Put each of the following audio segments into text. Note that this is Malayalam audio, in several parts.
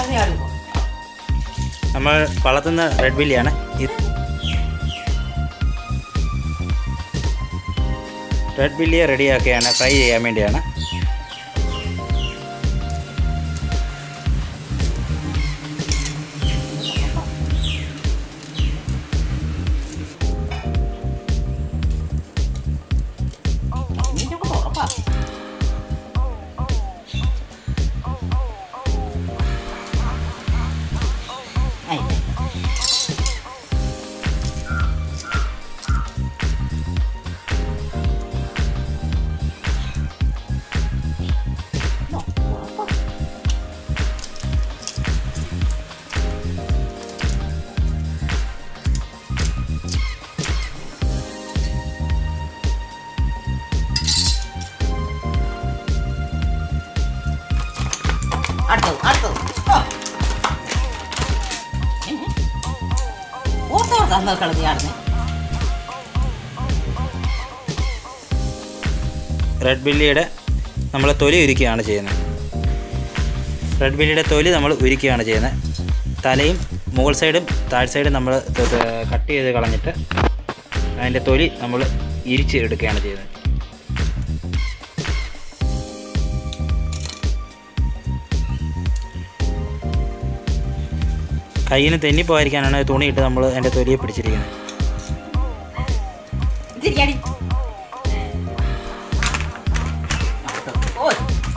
കിടന്ന് ആടുമ്പോ നമ്മൾ വളർത്തുന്ന റെഡ് ബില്ലിയാണ് ഇത് റെഡ് ബില്ലിയെ റെഡിയാക്കുകയാണ് ഫ്രൈ ചെയ്യാൻ വേണ്ടിയാണ് ഇതിനൊക്കെ ഉറപ്പാ ആയി. ഓ, ഉറപ്പാ. അടുത്തത് അടുത്തത് ഓ. ഏ? ഓർത്തോർത്ത് അന്ന് കളഞ്ഞ് ആടുന്നേ റെഡ് ബില്ലിയുടെ നമ്മൾ തൊലി ഉരിക്കുകയാണ് ചെയ്യുന്നത് റെഡ് ബില്ലിയുടെ തൊലി നമ്മൾ ഉരിക്കുകയാണ് ചെയ്യുന്നത് തലയും മുകൾ സൈഡും താഴ് സൈഡും നമ്മൾ കട്ട് ചെയ്ത് കളഞ്ഞിട്ട് അതിൻ്റെ തൊലി നമ്മൾ ഇരിച്ച് എടുക്കുകയാണ് ചെയ്യുന്നത് കയ്യിന് തെന്നിപ്പോയിരിക്കാനാണ് തുണിയിട്ട് നമ്മൾ അതിൻ്റെ തൊലിയെ പിടിച്ചിരിക്കുന്നത് തിരിക്കാടി ഓ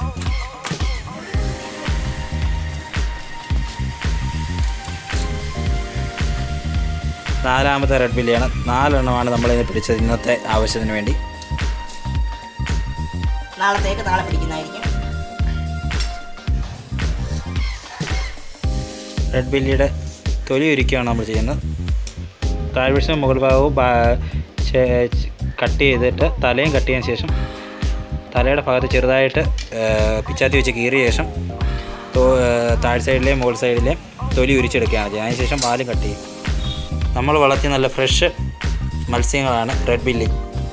നാലാമത്തെ റെഡ് ബില്ലിയാണ് നാലെണ്ണമാണ് നമ്മളിന്ന് പിടിച്ചത് ഇന്നത്തെ ആവശ്യത്തിന് വേണ്ടി നാളത്തേക്ക് നാളെ പിടിക്കുന്നതായിരിക്കും റെഡ് ബില്ലിയുടെ തൊലി ഉരിക്കുകയാണ് നമ്മൾ ചെയ്യുന്നത് താഴ്വശം മുകൾ ഭാഗവും ബാ- ചെ- ചെ- കട്ട് ചെയ്തിട്ട് തലയും കട്ട് ചെയ്തതിന് ശേഷം തലയുടെ ഭാഗത്ത് ചെറുതായിട്ട് ആ, പിച്ചാത്തി വെച്ച് കീറിയ ശേഷം തോ- ആ, താഴ് സൈഡിലെയും മുകൾ സൈഡിലെയും തൊലി ഉരിച്ചെടുക്കുകയാണ് ചെയ്യുന്നത് അതിനുശേഷം പാലും കട്ട് ചെയ്യും നമ്മൾ വളർത്തിയ നല്ല ഫ്രഷ് മത്സ്യങ്ങളാണ് റെഡ് ബില്ലി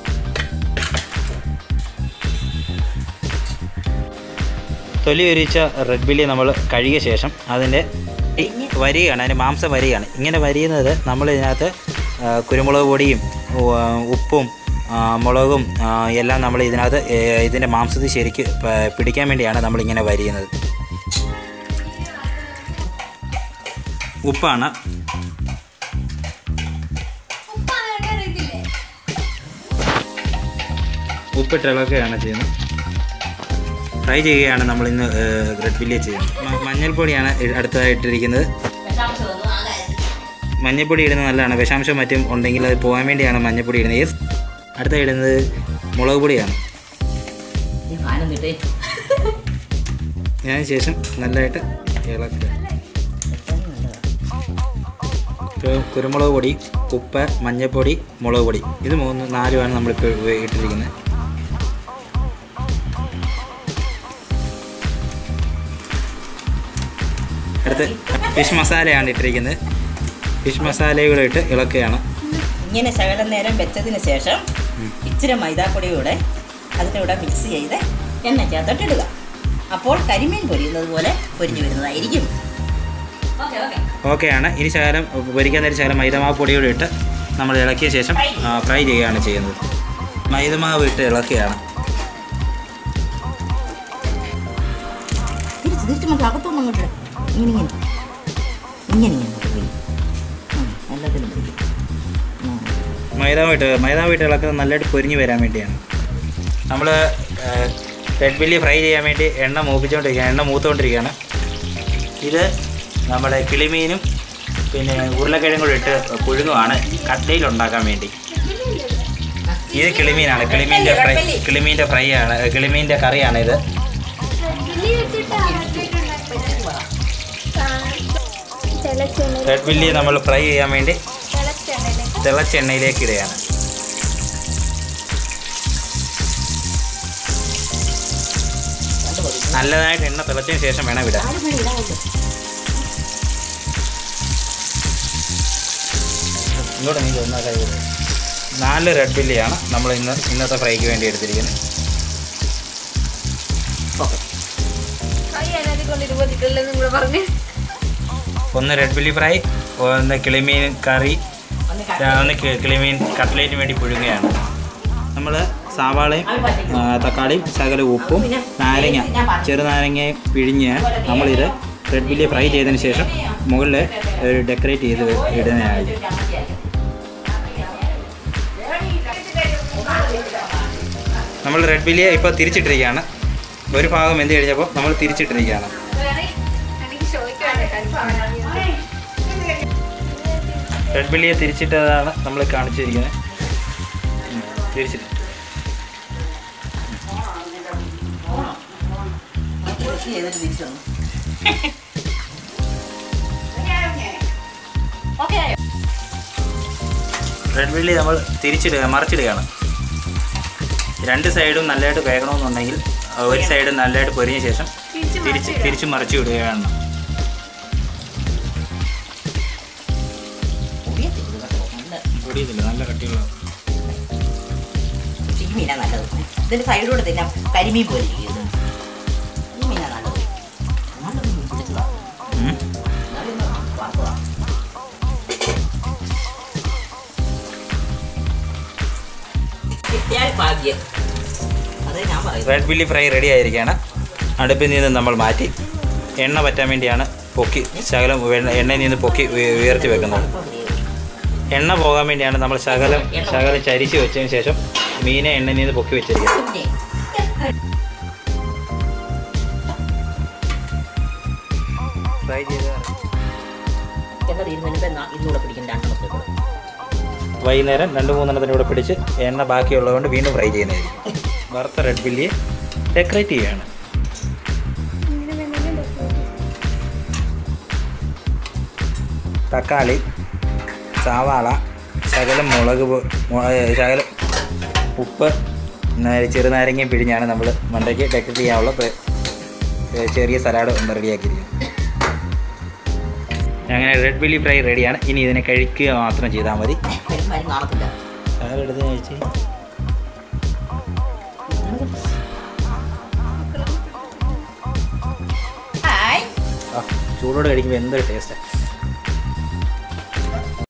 തൊലി ഉരിച്ച റെഡ് ബില്ലി നമ്മൾ കഴുകിയ ശേഷം അതിൻ്റെ ഈ വരികയാണ് അതിൻ്റെ മാംസം വരികയാണ് ഇങ്ങനെ വരിയുന്നത് നമ്മൾ ഇതിനകത്ത് ആ, കുരുമുളക് പൊടിയും ഉ- ഉപ്പും ആ, മുളകും ആ, എല്ലാം നമ്മൾ ഇതിനകത്ത് ഏ, ഇതിൻ്റെ മാംസത്തിൽ ശരിക്ക് പ- പിടിക്കാൻ വേണ്ടിയാണ് നമ്മളിങ്ങനെ വരിയുന്നത് ഉപ്പാണ് ഉപ്പിട്ട് ഇളക്കുകയാണ് ചെയ്യുന്നത് ഫ്രൈ ചെയ്യുകയാണ് നമ്മൾ ഇന്ന് റെഡ് ബില്ലിയെ ചെയ്യുന്നത് മ- മഞ്ഞൾപ്പൊടിയാണ് ഇ- അടുത്തതായിട്ടിരിക്കുന്നത് മഞ്ഞൾപ്പൊടി ഇടുന്നത് നല്ലതാണ് വിഷാംശം മറ്റും ഉണ്ടെങ്കിൽ അത് പോകാൻ വേണ്ടിയാണ് മഞ്ഞൾപ്പൊടി ഇടുന്നത് യെസ് അടുത്ത ഇടുന്നത് മുളക് പൊടിയാണ് ഈ ഫാനം കിട്ടേ അതിന് ശേഷം നല്ലതായിട്ട് ഇളക്കുക ഇപ്പോൾ കുരുമുളക് പൊടി ഉപ്പ് മഞ്ഞൾപ്പൊടി മുളക് പൊടി ഇത് മൂന്ന് നാലുമാണ് നമ്മളിപ്പോൾ ഉപ- ഇട്ടിരിക്കുന്നത് അടുത്ത് ഫിഷ് മസാലയാണ് ഇട്ടിരിക്കുന്നത് ഫിഷ് മസാലയും ഇട്ട് ഇളക്കുകയാണ് ഇങ്ങനെ ശകലം നേരം വെച്ചതിന് ശേഷം ഇച്ചിരി മൈദാപ്പൊടിയൂടെ അതിൻ്റെ കൂടെ മിക്സ് ചെയ്ത് എണ്ണയ്ക്കകത്തോട്ടിടുക അപ്പോൾ കരിമീൻ പൊരിയുന്നത് പോലെ പൊരിഞ്ഞു വരുന്നതായിരിക്കും ഓക്കെ ഓക്കെ ഓക്കെയാണ് ഇനി ശകലം പൊരിക്കാൻ നേരം ശകലം മൈദമാവ് പൊടിയോടെ ഇട്ട് നമ്മൾ ഇളക്കിയ ശേഷം ആ, ഫ്രൈ ചെയ്യുകയാണ് ചെയ്യുന്നത് മൈദമാവ് ഇട്ട് ഇളക്കുകയാണ് തിരിച്ച് തിരിച്ച് നമുക്ക് അകത്തൊന്നും അങ്ങോട്ട് ഇങ്ങനെ ഇങ്ങനെ ഇങ്ങനെ ഇങ്ങനെ അങ്ങോട്ട് പോയി ഉം, എല്ലാത്തിനും പോയി ഉം. മൈദാവ് ഇട്ട് മൈദാവ് ഇട്ട് ഇളക്കുന്നത് നല്ലതായിട്ട് പൊരിഞ്ഞ് വരാൻ വേണ്ടിയാണ് നമ്മൾ റെഡ് ബില്ലി ഫ്രൈ ചെയ്യാൻ വേണ്ടി എണ്ണ മൂപ്പിച്ചുകൊണ്ടിരിക്കുകയാണ് എണ്ണ മൂത്തുകൊണ്ടിരിക്കുകയാണ് ഇത് നമ്മുടെ കിളിമീനും പിന്നെ ഉരുളക്കിഴങ്ങും കൂടി ഇട്ട് പുഴുങ്ങുവാണ് കട്ട്ലയിൽ ഉണ്ടാക്കാൻ വേണ്ടി ഇത് കിളിമീനാണ് കിളിമീൻ്റെ ഫ്രൈ കിളിമീൻ്റെ ഫ്രൈ ആണ് കിളിമീൻ്റെ കറിയാണ് ഇത് റെഡ് ബില്ലി നമ്മൾ ഫ്രൈ ചെയ്യാൻ വേണ്ടി തിളച്ച എണ്ണയിലേക്ക് ഇടുകയാണ് നല്ലതായിട്ട് എണ്ണ തിളച്ചതിന് ശേഷം വേണം വിടാൻ ഇങ്ങോട്ട് നീ ഒന്നാ കൈ കൊടുക്ക്. നാല് റെഡ് ബില്ലിയാണ് നമ്മൾ ഇന്ന് ഇന്നത്തെ ഫ്രൈക്ക് വേണ്ടി എടുത്തിരിക്കുന്നത് ഓക്കെ കൈ അതിനകത്ത് കൊണ്ടിട്ട് പോത്തിട്ടല്ലേ നിങ്ങൾ പറഞ്ഞു ഒന്ന് റെഡ് ബില്ലി ഫ്രൈ ഒന്ന് കിളിമീൻ കറി ഒന്ന് ആ, കട്ട് ഒന്ന് കി- കിളിമീൻ കട്ട്ലേറ്റിന് വേണ്ടി പുഴുങ്ങുകയാണ് നമ്മൾ സവാളയും ആ, തക്കാളിയും ശകല ഉപ്പും നാരങ്ങ ചെറുനാരങ്ങയും പിഴിഞ്ഞ് നമ്മളിത് റെഡ് ബില്ലി ഫ്രൈ ചെയ്തതിന് ശേഷം മുകളിൽ ഒരു ഡെക്കറേറ്റ് ചെയ്ത് ഇടുന്നതായിരിക്കും നമ്മൾ റെഡ് ബില്ലിയെ ഇപ്പോൾ തിരിച്ചിട്ടിരിക്കുകയാണ് ഒരു ഭാഗം എന്ത് കഴിഞ്ഞപ്പോൾ നമ്മൾ തിരിച്ചിട്ടിരിക്കുകയാണ് റെഡ് ബില്ലിയെ തിരിച്ചിട്ടതാണ് നമ്മൾ കാണിച്ചിരിക്കുന്നത് ഉം, തിരിച്ചിട്ട് മിക്സ് ചെയ്തിട്ട് തിരിച്ചു വന്നു ഓക്കെ ആയോ റെഡ് ബില്ലി നമ്മൾ തിരിച്ചിടുക മറിച്ചിടുകയാണ് രണ്ട് സൈഡും നല്ലതായിട്ട് വേകണമെന്നുണ്ടെങ്കിൽ ആ, ഒരു സൈഡ് നല്ലതായിട്ട് പൊരിഞ്ഞ ശേഷം തിരിച്ച് തിരിച്ച് മറിച്ച് വിടുകയാണ് പൊടിയത്തില്ല കേട്ടോ. നല്ല പൊടിയത്തില്ല നല്ല കട്ടിയുള്ള ഈ മീനാ നല്ലത് ഇതിന്റെ സൈഡിലൂടെ തിന്നാം കരിമീൻ പോലെ ഇരിക്കും ഇത്. ഈ മീനാ നല്ലത് നല്ലത് മീൻ പിടിച്ചതാ ഉം. നല്ലൊന്ന് വറുത്തതാ. കിട്ടിയാൽ ഭാഗ്യം അതേ ഞാൻ പറയുന്നത് റെഡ് ബില്ലി ഫ്രൈ റെഡി ആയിരിക്കുകയാണ് അടുപ്പിൽ നിന്ന് നമ്മൾ മാറ്റി എണ്ണ പറ്റാൻ വേണ്ടിയാണ് പൊക്കി ശകലം വെണ്ണ- എണ്ണയിൽ നിന്ന് പൊക്കി ഉയ- ഉയർത്തി വെക്കുന്നത് എണ്ണ പോകാൻ വേണ്ടിയാണ് നമ്മൾ ശകലം ശകലം ചരിച്ച് വെച്ചതിന് ശേഷം മീനെ എണ്ണയിൽ നിന്ന് പൊക്കി വെച്ചിരിക്കുന്നത് പിന്നെ ഫ്രൈ ചെയ്ത് എണ്ണ തീരുന്നതിന് മുമ്പ് ഇന്നുകൂടെ പിടിക്കും രണ്ടെണ്ണത്തിൽ കൂടെ വൈകുന്നേരം രണ്ട് മൂന്നെണ്ണത്തിന് കൂടെ പിടിച്ച് എണ്ണ ബാക്കിയുള്ളതുകൊണ്ട് വീണ്ടും ഫ്രൈ ചെയ്യുന്നതായിരിക്കും വറുത്ത റെഡ് ബില്ലിയെ ഡെക്കറേറ്റ് ചെയ്യുകയാണ് തക്കാളി സവാള ശകലം മുളക് പൊ- മു- ഏ, ശകലം ഉപ്പ് ന- ചെറുനാരങ്ങയും പിഴിഞ്ഞാണ് നമ്മൾ മണ്ടയ്ക്ക് ഡെക്കറേറ്റ് ചെയ്യാനുള്ള പ്ര- ഏ, ചെറിയ സലാഡ് ഒന്ന് റെഡിയാക്കിയിരിക്കുന്നത് അങ്ങനെ റെഡ് ബില്ലി ഫ്രൈ റെഡിയാണ് ഇനി ഇതിനെ കഴിക്കുക മാത്രം ചെയ്താൽ മതി പെരുമാരും കാണത്തില്ല ശകലം എടുത്ത് കഴിച്ച് ഹായ് ആ ചൂടോടെ കഴിക്കുമ്പോൾ എന്തൊരു ടേസ്റ്റാണ്